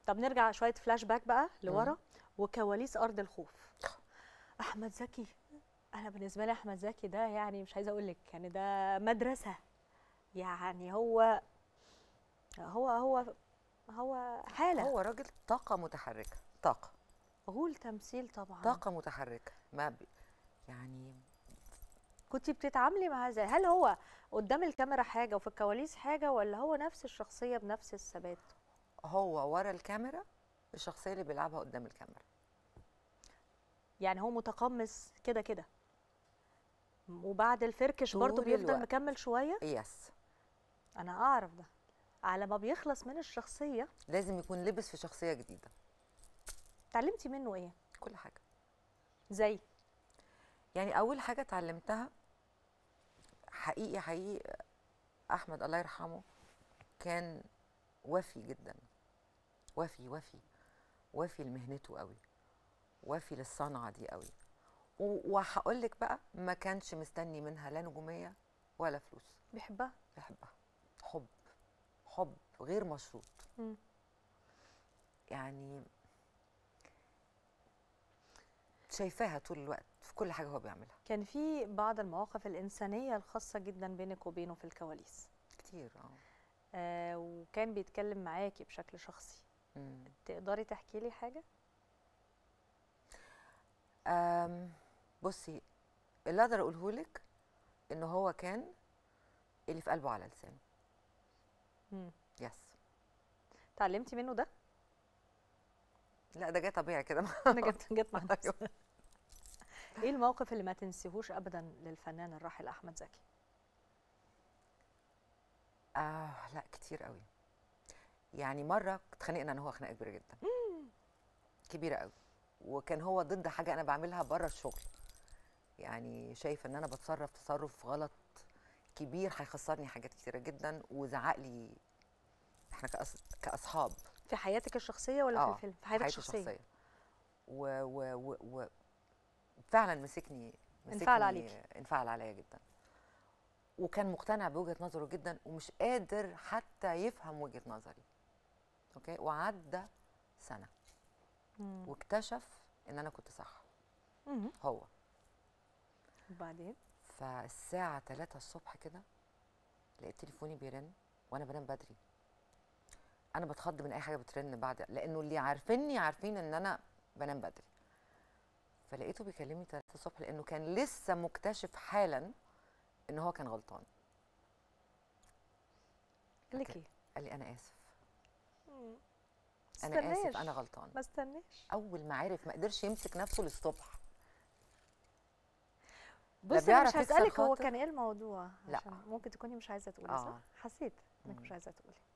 طب نرجع شويه فلاش باك بقى لورا وكواليس ارض الخوف احمد زكي انا بالنسبه لي احمد زكي ده يعني مش عايزه اقول لك يعني ده مدرسه يعني هو هو هو هو حاله هو راجل طاقه متحركه طاقه غول تمثيل طبعا طاقه متحركه ما ب... يعني كنت بتتعاملي معاه ازاي هل هو قدام الكاميرا حاجه وفي الكواليس حاجه ولا هو نفس الشخصيه بنفس الثبات هو ورا الكاميرا الشخصيه اللي بيلعبها قدام الكاميرا يعني هو متقمص كده كده وبعد الفركش برضه طول بيفضل الوقت. مكمل شويه يس انا اعرف ده على ما بيخلص من الشخصيه لازم يكون لبس في شخصيه جديده اتعلمتي منه ايه كل حاجه زي يعني اول حاجه اتعلمتها حقيقي حقيقي احمد الله يرحمه كان وفي جدا وفي وفي وفي لمهنته قوي وفي للصنعه دي قوي وهقول لك بقى ما كانش مستني منها لا نجوميه ولا فلوس بيحبها بحبها حب حب غير مشروط مم. يعني شايفاها طول الوقت في كل حاجه هو بيعملها كان في بعض المواقف الانسانيه الخاصه جدا بينك وبينه في الكواليس كتير اه آه وكان بيتكلم معاكي بشكل شخصي مم. تقدري تحكي لي حاجه أم بصي اللي اقدر اقوله لك ان هو كان اللي في قلبه على لسانه مم. يس اتعلمتي منه ده لا ده جاي طبيعي كده انا جت جت مع نفسي. أيوة. ايه الموقف اللي ما تنسيهوش ابدا للفنان الراحل احمد زكي آه لا كتير قوي يعني مره اتخانقنا انا وهو خناقه كبيره جدا كبيره قوي وكان هو ضد حاجه انا بعملها بره الشغل يعني شايف ان انا بتصرف تصرف غلط كبير هيخسرني حاجات كتيره جدا وزعق لي احنا كأص... كاصحاب في حياتك الشخصيه ولا آه، في الفيلم في حياتك حياتي الشخصيه و... و... و... و... فعلا مسكني مسكني انفعل عليكي. انفعل عليا جدا وكان مقتنع بوجهه نظره جدا ومش قادر حتى يفهم وجهه نظري اوكي وعدى سنه مم. واكتشف ان انا كنت صح مم. هو وبعدين فالساعه 3 الصبح كده لقيت تليفوني بيرن وانا بنام بدري انا بتخض من اي حاجه بترن بعد لانه اللي عارفيني عارفين ان انا بنام بدري فلقيته بيكلمني 3 الصبح لانه كان لسه مكتشف حالا ان هو كان غلطان قال لك أوكي. ايه قال لي انا اسف مم. انا اسف استناش. انا غلطان ما استناش اول ما عرف ما قدرش يمسك نفسه للصبح بصي انا بيعرف مش يكسر هسالك هو خاطر. كان ايه الموضوع لا. عشان ممكن تكوني مش عايزه تقولي آه. صح حسيت انك مم. مش عايزه تقولي